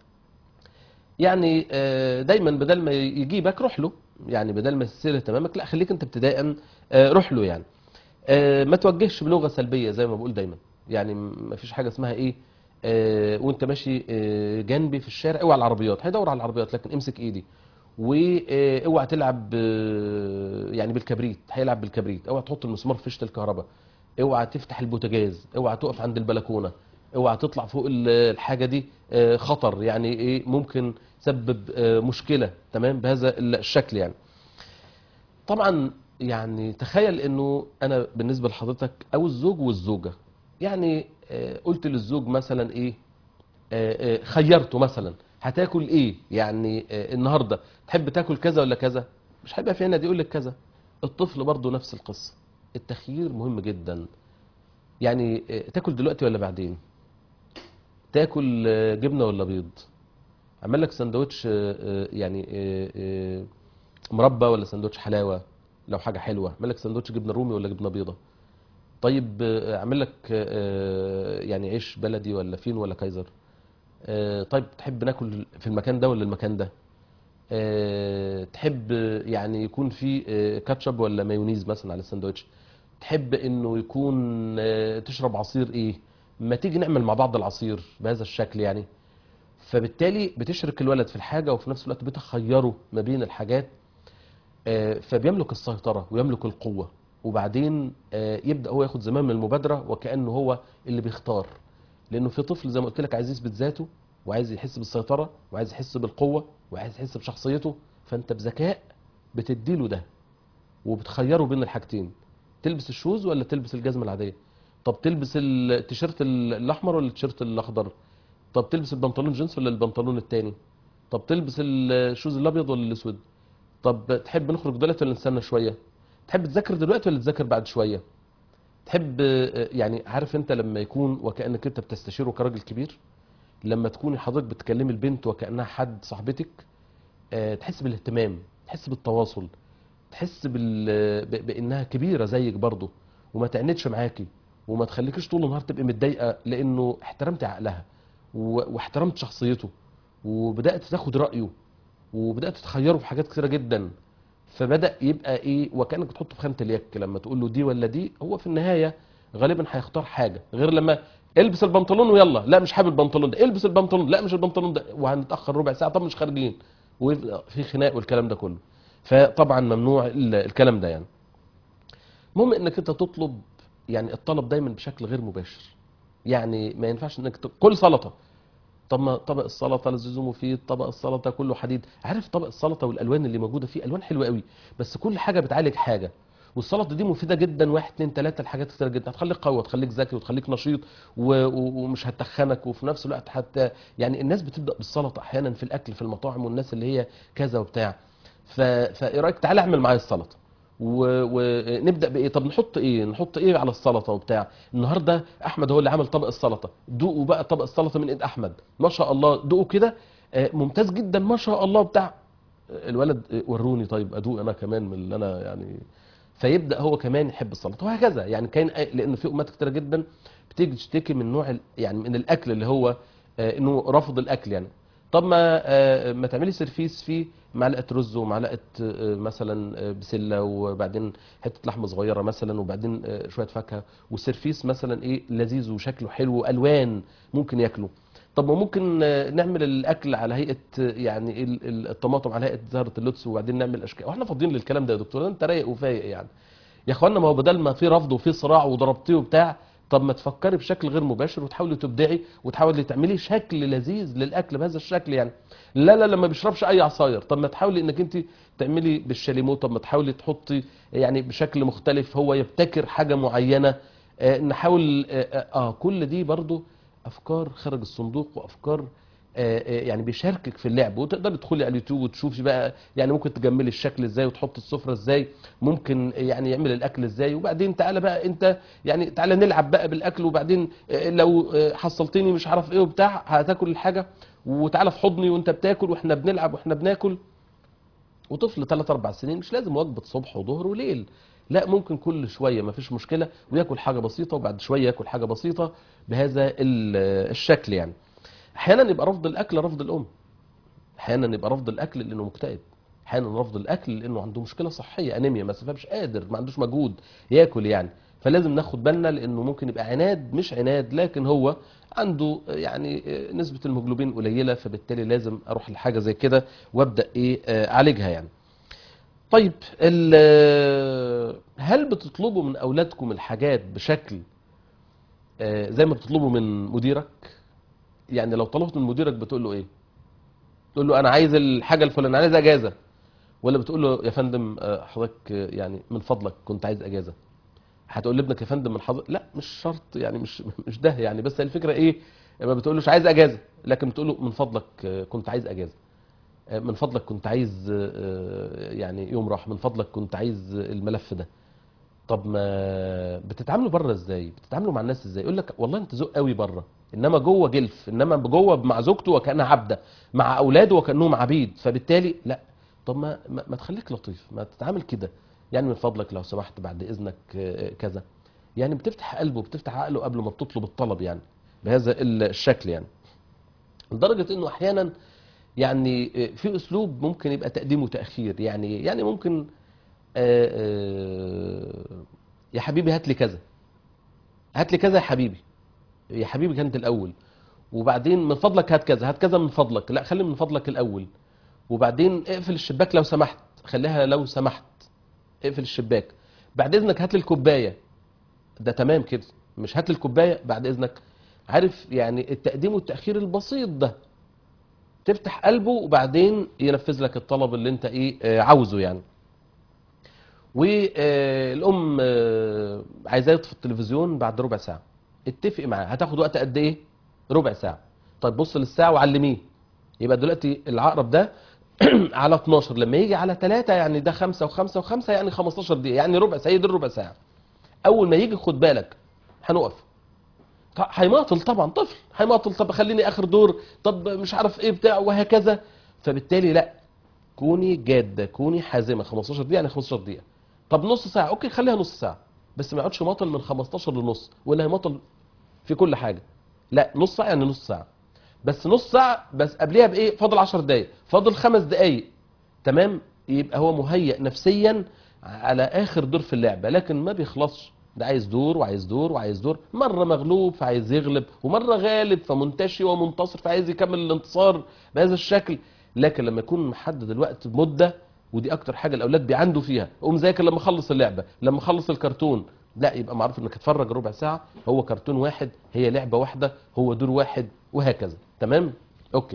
يعني آه، دايما بدل ما يجيبك روح له يعني بدل ما تسير اهتمامك لا خليك انت ابتداء آه، روح له يعني آه، ما توجهش بلغه سلبيه زي ما بقول دايما يعني ما فيش حاجه اسمها ايه آه، وانت ماشي آه، جنبي في الشارع اوعى على العربيات هيدور على العربيات لكن امسك ايدي واوعى تلعب آه، يعني بالكبريت هيلعب بالكبريت اوعى تحط المسمار في فيشه الكهرباء اوعى تفتح البوتاجاز اوعى تقف عند البلكونه اوعى تطلع فوق ال- الحاجه دي آه، خطر يعني ايه ممكن تسبب آه، مشكله تمام بهذا الشكل يعني طبعا يعني تخيل انه انا بالنسبه لحضرتك او الزوج والزوجه يعني آه، قلت للزوج مثلا ايه آه، آه، خيرته مثلا هتاكل ايه يعني آه، النهارده تحب تاكل كذا ولا كذا مش هيبقى في عندي يقول لك كذا الطفل برضه نفس القصه التخيير مهم جدا يعني آه، تاكل دلوقتي ولا بعدين تاكل آه، جبنه ولا بيض اعمل لك سندوتش آه، آه، يعني آه، آه، مربى ولا سندوتش حلاوه لو حاجه حلوه اعمل لك سندوتش جبنه رومي ولا جبنه بيضه طيب آه، اعمل لك آه، يعني عيش بلدي ولا فين ولا كايزر آه، طيب تحب ناكل في المكان ده ولا المكان ده آه، تحب آه، يعني يكون في آه، كاتشب ولا مايونيز مثلا على الساندوتش تحب انه يكون آه، تشرب عصير ايه ما تيجي نعمل مع بعض العصير بهذا الشكل يعني فبالتالي بتشرك الولد في الحاجة وفي نفس الوقت بتخيره ما بين الحاجات آه، فبيملك السيطرة ويملك القوة وبعدين آه، يبدأ هو ياخد زمام المبادرة وكأنه هو اللي بيختار لأنه في طفل زي ما قلت لك عايز يثبت ذاته وعايز يحس بالسيطرة وعايز يحس بالقوة وعايز يحس بشخصيته فأنت بذكاء بتديله ده وبتخيره بين الحاجتين تلبس الشوز ولا تلبس الجزمة العادية طب تلبس التيشيرت الاحمر ولا التيشيرت الاخضر طب تلبس البنطلون جينز ولا البنطلون التاني طب تلبس الشوز الابيض ولا الاسود طب تحب نخرج دلوقتي ولا نستنى شويه تحب تذاكر دلوقتي ولا تذاكر بعد شويه تحب آه، يعني عارف انت لما يكون وكانك انت بتستشيره كراجل كبير لما تكوني حضرتك بتكلمي البنت وكانها حد صاحبتك آه، تحس بالاهتمام تحس بالتواصل تحس بال... ب- بانها كبيره زيك برضه وما تعنتش معاكي وما تخليكيش طول النهار تبقي متضايقه لانه احترمت عقلها و... واحترمت شخصيته وبدات تاخد رايه وبدات تخيره في حاجات كتيره جدا فبدا يبقى ايه وكانك بتحطه في خانه اليك لما تقول له دي ولا دي هو في النهايه غالبا هيختار حاجه غير لما البس البنطلون ويلا لا مش حابب البنطلون ده البس البنطلون لا مش البنطلون ده وهنتاخر ربع ساعه طب مش خارجين ويبقى في خناق والكلام ده كله فطبعا ممنوع ال- الكلام ده يعني المهم انك انت تطلب يعني الطلب دايما بشكل غير مباشر يعني ما ينفعش انك ت- كل سلطه طب ما طبق السلطه لذيذ ومفيد طبق السلطه كله حديد عارف طبق السلطه والالوان اللي موجوده فيه الوان حلوه قوي بس كل حاجه بتعالج حاجه والسلطه دي مفيده جدا واحد اتنين تلاته الحاجات كتير جدا هتخليك قوي وتخليك ذكي وتخليك نشيط و... و... ومش هتخنك وفي نفس الوقت حتى يعني الناس بتبدا بالسلطه احيانا في الاكل في المطاعم والناس اللي هي كذا وبتاع ف... فايه رايك تعالى اعمل معايا السلطه و- ونبدا بايه طب نحط ايه نحط ايه على السلطه وبتاع النهارده احمد هو اللي عمل طبق السلطه دوقوا بقى طبق السلطه من ايد احمد ما شاء الله دوقوا كده آه، ممتاز جدا ما شاء الله بتاع الولد آه، وروني طيب ادوق انا كمان من اللي انا يعني فيبدا هو كمان يحب السلطه وهكذا يعني كان لان في امات كتيره جدا بتيجي تشتكي من نوع ال- يعني من الاكل اللي هو آه، انه رفض الاكل يعني طب ما آه، ما تعملي سرفيس فيه معلقه رز ومعلقه آه، مثلا آه، بسله وبعدين حته لحمه صغيره مثلا وبعدين آه، شويه فاكهه والسرفيس مثلا ايه لذيذ وشكله حلو والوان ممكن ياكله طب ما ممكن آه، نعمل الاكل على هيئه آه، يعني ال- ال- الطماطم على هيئه زهره اللوتس وبعدين نعمل اشكال واحنا فاضيين للكلام ده يا دكتور ده انت رايق وفايق يعني يا اخوانا ما هو بدل ما في رفض وفي صراع وضربتيه وبتاع طب ما تفكري بشكل غير مباشر وتحاولي تبدعي وتحاولي تعملي شكل لذيذ للاكل بهذا الشكل يعني لا لا لما بيشربش اي عصاير طب ما تحاولي انك انت تعملي بالشاليمو طب ما تحاولي تحطي يعني بشكل مختلف هو يبتكر حاجه معينه آه نحاول آه, آه, اه كل دي برضو افكار خارج الصندوق وافكار آه، آه، يعني بيشاركك في اللعب وتقدر تدخلي على اليوتيوب وتشوفي بقى يعني ممكن تجملي الشكل ازاي وتحط السفره ازاي ممكن يعني يعمل الاكل ازاي وبعدين تعالى بقى انت يعني تعالى نلعب بقى بالاكل وبعدين آه، لو آه، حصلتني مش عارف ايه وبتاع هتاكل الحاجه وتعالى في حضني وانت بتاكل واحنا بنلعب واحنا بناكل وطفل 3 4 سنين مش لازم وجبه صبح وظهر وليل لا ممكن كل شويه ما فيش مشكله وياكل حاجه بسيطه وبعد شويه ياكل حاجه بسيطه بهذا ال- الشكل يعني احيانا يبقى رفض الاكل رفض الام احيانا يبقى رفض الاكل لانه مكتئب احيانا رفض الاكل لانه عنده مشكله صحيه انيميا مثلا مش قادر ما عندوش مجهود ياكل يعني فلازم ناخد بالنا لانه ممكن يبقى عناد مش عناد لكن هو عنده يعني نسبه الهيموجلوبين قليله فبالتالي لازم اروح لحاجه زي كده وابدا ايه آه، اعالجها يعني طيب ال- هل بتطلبوا من اولادكم الحاجات بشكل آه، زي ما بتطلبوا من مديرك يعني لو طلبت من مديرك بتقول له ايه تقول له انا عايز الحاجه الفلانيه عايز اجازه ولا بتقول له يا فندم آه، حضرتك آه، يعني من فضلك كنت عايز اجازه هتقول لابنك يا فندم من حضرتك لا مش شرط يعني مش مش ده يعني بس الفكره ايه ما بتقولوش عايز اجازه لكن بتقول له من فضلك آه، كنت عايز اجازه آه، من فضلك كنت عايز آه، يعني يوم راح من فضلك كنت عايز الملف ده طب ما بتتعاملوا بره ازاي بتتعاملوا مع الناس ازاي يقول لك والله انت ذوق قوي بره انما جوه جلف انما جوه مع زوجته وكانها عبده مع اولاده وكانهم عبيد فبالتالي لا طب ما ما, ما تخليك لطيف ما تتعامل كده يعني من فضلك لو سمحت بعد اذنك آه، كذا يعني بتفتح قلبه بتفتح عقله قبل ما تطلب الطلب يعني بهذا الشكل يعني لدرجه انه احيانا يعني آه، في اسلوب ممكن يبقى تقديم وتاخير يعني يعني ممكن آه، آه، يا حبيبي هات لي كذا هات لي كذا يا حبيبي يا حبيبي كانت الاول وبعدين من فضلك هات كذا هات كذا من فضلك لا خلي من فضلك الاول وبعدين اقفل الشباك لو سمحت خليها لو سمحت اقفل الشباك بعد اذنك هات لي الكوبايه ده تمام كده مش هات لي الكوبايه بعد اذنك عارف يعني التقديم والتاخير البسيط ده تفتح قلبه وبعدين ينفذ لك الطلب اللي انت ايه آه، عاوزه يعني والام عايزاه يطفي التلفزيون بعد ربع ساعه اتفق معاه هتاخد وقت قد ايه ربع ساعه طيب بص للساعه وعلميه يبقى دلوقتي العقرب ده على 12 لما يجي على 3 يعني ده 5 و5 و5 يعني 15 دقيقه يعني ربع ساعه دي الربع ساعه اول ما يجي خد بالك هنقف ط- هيماطل طبعا طفل هيماطل طب خليني اخر دور طب مش عارف ايه بتاع وهكذا فبالتالي لا كوني جاده كوني حازمه 15 دقيقه يعني 15 دقيقه طب نص ساعه اوكي خليها نص ساعه بس ما يقعدش ماطل من 15 لنص ولا هيماطل في كل حاجه لا نص ساعه يعني نص ساعه بس نص ساعه بس قبلها بايه فاضل 10 دقائق فاضل خمس دقائق تمام يبقى هو مهيئ نفسيا على اخر دور في اللعبه لكن ما بيخلصش ده عايز دور وعايز دور وعايز دور مره مغلوب فعايز يغلب ومره غالب فمنتشي ومنتصر فعايز يكمل الانتصار بهذا الشكل لكن لما يكون محدد الوقت بمده ودي اكتر حاجه الاولاد بيعندوا فيها قوم ذاكر لما اخلص اللعبه لما اخلص الكرتون لا يبقى معروف انك تتفرج ربع ساعه هو كرتون واحد هي لعبه واحده هو دور واحد وهكذا تمام اوكي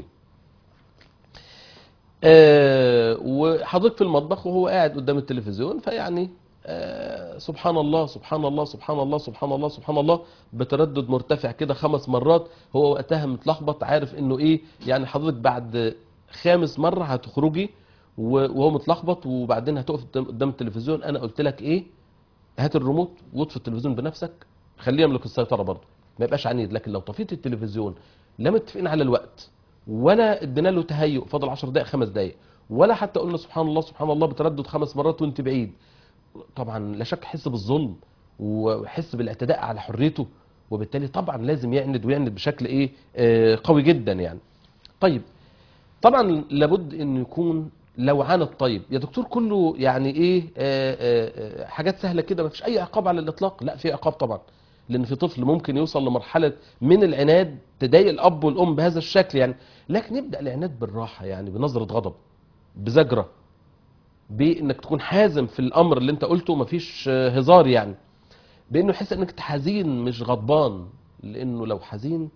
آه وحضرتك في المطبخ وهو قاعد قدام التلفزيون فيعني آه سبحان الله سبحان الله سبحان الله سبحان الله سبحان الله بتردد مرتفع كده خمس مرات هو وقتها متلخبط عارف انه ايه يعني حضرتك بعد خامس مرة هتخرجي و- وهو متلخبط وبعدين هتقف قدام- قدام التلفزيون انا قلت لك ايه هات الريموت واطفي التلفزيون بنفسك خليه يملك السيطرة برضه ما يبقاش عنيد لكن لو طفيت التلفزيون لا متفقين على الوقت ولا ادينا له تهيؤ فاضل 10 دقائق خمس دقائق ولا حتى قلنا سبحان الله سبحان الله بتردد خمس مرات وانت بعيد طبعا لا شك يحس بالظلم ويحس بالاعتداء على حريته وبالتالي طبعا لازم يعند ويعند بشكل ايه آه قوي جدا يعني طيب طبعا لابد انه يكون لو عاند طيب يا دكتور كله يعني ايه آه آه آه، حاجات سهله كده ما فيش اي عقاب على الاطلاق لا في عقاب طبعا لان في طفل ممكن يوصل لمرحله من العناد تضايق الاب والام بهذا الشكل يعني لكن يبدا العناد بالراحه يعني بنظره غضب بزجره بانك تكون حازم في الامر اللي انت قلته مفيش آه، هزار يعني بانه يحس انك أنت حزين مش غضبان لانه لو حزين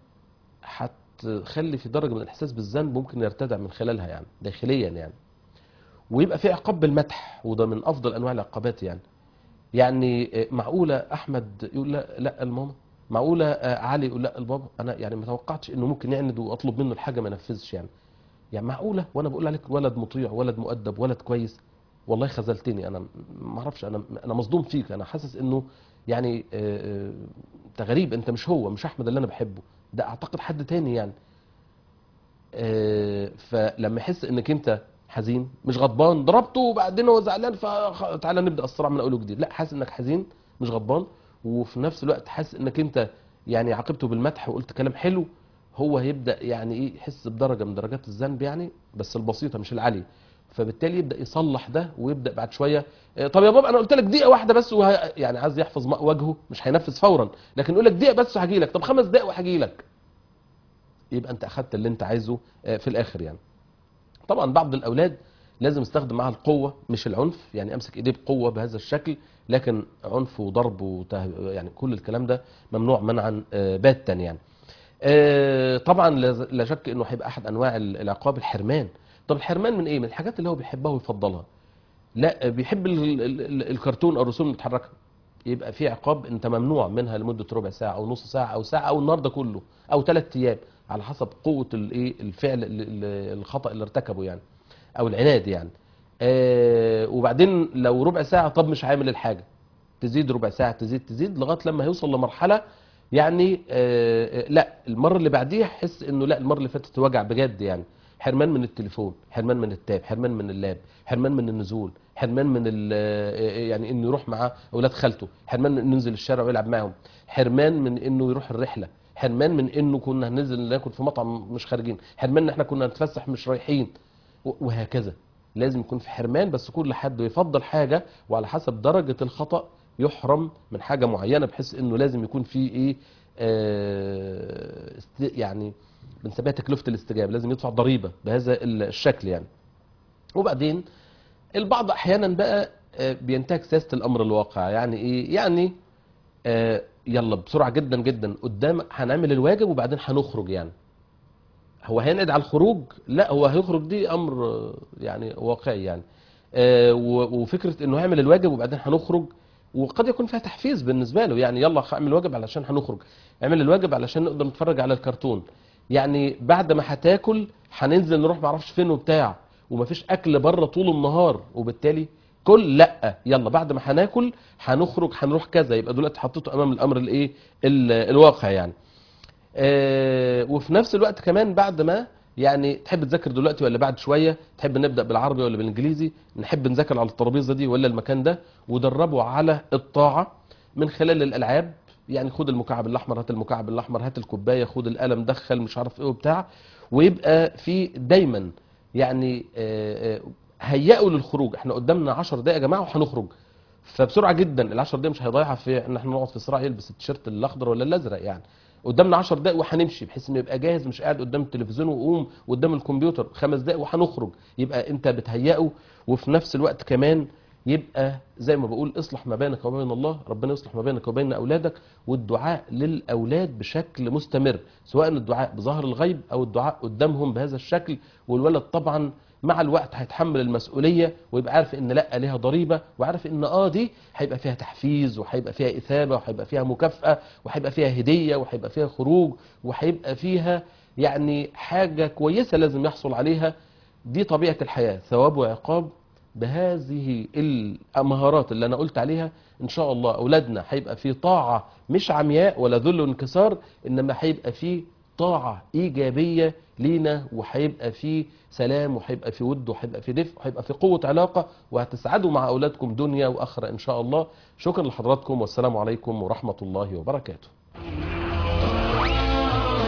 هتخلي في درجه من الاحساس بالذنب ممكن يرتدع من خلالها يعني داخليا يعني ويبقى في عقاب بالمدح وده من افضل انواع العقابات يعني يعني آه، معقوله احمد يقول لا لا الماما معقوله آه، علي يقول لا البابا انا يعني ما توقعتش انه ممكن يعند واطلب منه الحاجه ما ينفذش يعني يعني معقوله وانا بقول عليك ولد مطيع ولد مؤدب ولد كويس والله خذلتني انا ما اعرفش انا انا مصدوم فيك انا حاسس انه يعني آه، آه، انت غريب انت مش هو مش احمد اللي انا بحبه ده اعتقد حد تاني يعني آه، فلما يحس انك انت حزين مش غضبان ضربته وبعدين هو زعلان فتعالى نبدا الصراع من اول وجديد لا حاسس انك حزين مش غضبان وفي نفس الوقت حاسس انك انت يعني عاقبته بالمدح وقلت كلام حلو هو هيبدا يعني ايه يحس بدرجه من درجات الذنب يعني بس البسيطه مش العاليه فبالتالي يبدا يصلح ده ويبدا بعد شويه آه، طب يا بابا انا قلت لك دقيقه واحده بس وه... يعني عايز يحفظ م- وجهه مش هينفذ فورا لكن يقول لك دقيقه بس وهجي لك طب خمس دقائق وهجي لك يبقى انت اخدت اللي انت عايزه آه، في الاخر يعني طبعا بعض الاولاد لازم يستخدم معاها القوه مش العنف يعني امسك ايديه بقوه بهذا الشكل لكن عنف وضرب وته... يعني كل الكلام ده ممنوع منعا آه، باتا يعني آه، طبعا لا لا شك انه هيبقى احد انواع ال- العقاب الحرمان طب الحرمان من ايه من الحاجات اللي هو بيحبها ويفضلها لا بيحب ال- ال- ال- الكرتون او الرسوم المتحركه يبقى في عقاب انت ممنوع منها لمده ربع ساعه او نص ساعه او ساعه او النهارده كله او ثلاث ايام على حسب قوه الايه الفعل ال- ال- الخطا اللي ارتكبه يعني او العناد يعني آه وبعدين لو ربع ساعه طب مش عامل الحاجه تزيد ربع ساعه تزيد تزيد لغايه لما هيوصل لمرحله يعني آه آه، لا المره اللي بعديها حس انه لا المره اللي فاتت وجع بجد يعني حرمان من التليفون حرمان من التاب حرمان من اللاب حرمان من النزول حرمان من ال- آه، يعني انه يروح مع اولاد خالته حرمان من انه ينزل الشارع ويلعب معاهم حرمان من انه يروح الرحله حرمان من انه كنا هننزل ناكل في مطعم مش خارجين حرمان ان احنا كنا نتفسح مش رايحين و- وهكذا لازم يكون في حرمان بس كل حد يفضل حاجه وعلى حسب درجه الخطا يحرم من حاجه معينه بحيث انه لازم يكون في ايه آه است- يعني بنسميها تكلفه الاستجابه لازم يدفع ضريبه بهذا ال- الشكل يعني وبعدين البعض احيانا بقى آه، بينتهك سياسه الامر الواقع يعني ايه يعني آه، يلا بسرعه جدا جدا قدام هنعمل الواجب وبعدين هنخرج يعني هو هينقد على الخروج لا هو هيخرج دي امر آه، يعني واقعي يعني آه، و- وفكره انه يعمل الواجب وبعدين هنخرج وقد يكون فيها تحفيز بالنسبه له يعني يلا اعمل الواجب علشان هنخرج اعمل الواجب علشان نقدر نتفرج على الكرتون يعني بعد ما هتاكل هننزل نروح معرفش فين وبتاع ومفيش اكل بره طول النهار وبالتالي كل لا يلا بعد ما هناكل هنخرج هنروح كذا يبقى دلوقتي حطيته امام الامر الايه ال- الواقع يعني آه، وفي نفس الوقت كمان بعد ما يعني تحب تذاكر دلوقتي ولا بعد شويه تحب نبدا بالعربي ولا بالانجليزي نحب نذاكر على الترابيزه دي ولا المكان ده ودربه على الطاعه من خلال الالعاب يعني خد المكعب الاحمر هات المكعب الاحمر هات الكوبايه خد القلم دخل مش عارف ايه وبتاع ويبقى في دايما يعني آه، آه، هيئوا للخروج احنا قدامنا 10 دقائق يا جماعه وهنخرج فبسرعه جدا ال 10 دقائق مش هيضيعها في ان احنا نقعد في صراع يلبس التيشيرت الاخضر ولا الازرق يعني قدامنا 10 دقائق وهنمشي بحيث انه يبقى جاهز مش قاعد قدام التلفزيون وقوم قدام الكمبيوتر خمس دقائق وهنخرج يبقى انت بتهيئه وفي نفس الوقت كمان يبقى زي ما بقول اصلح ما بينك وبين الله ربنا يصلح ما بينك وبين اولادك والدعاء للاولاد بشكل مستمر سواء الدعاء بظهر الغيب او الدعاء قدامهم بهذا الشكل والولد طبعا مع الوقت هيتحمل المسؤوليه ويبقى عارف ان لا ليها ضريبه وعارف ان اه دي هيبقى فيها تحفيز وهيبقى فيها اثابه وهيبقى فيها مكافاه وهيبقى فيها هديه وهيبقى فيها خروج وهيبقى فيها يعني حاجه كويسه لازم يحصل عليها دي طبيعه الحياه ثواب وعقاب بهذه المهارات اللي انا قلت عليها ان شاء الله اولادنا هيبقى في طاعه مش عمياء ولا ذل وانكسار انما هيبقى في طاعه ايجابيه لينا وهيبقى في سلام وهيبقى في ود وهيبقى في دفء وهيبقى في قوه علاقه وهتسعدوا مع اولادكم دنيا واخره ان شاء الله شكرا لحضراتكم والسلام عليكم ورحمه الله وبركاته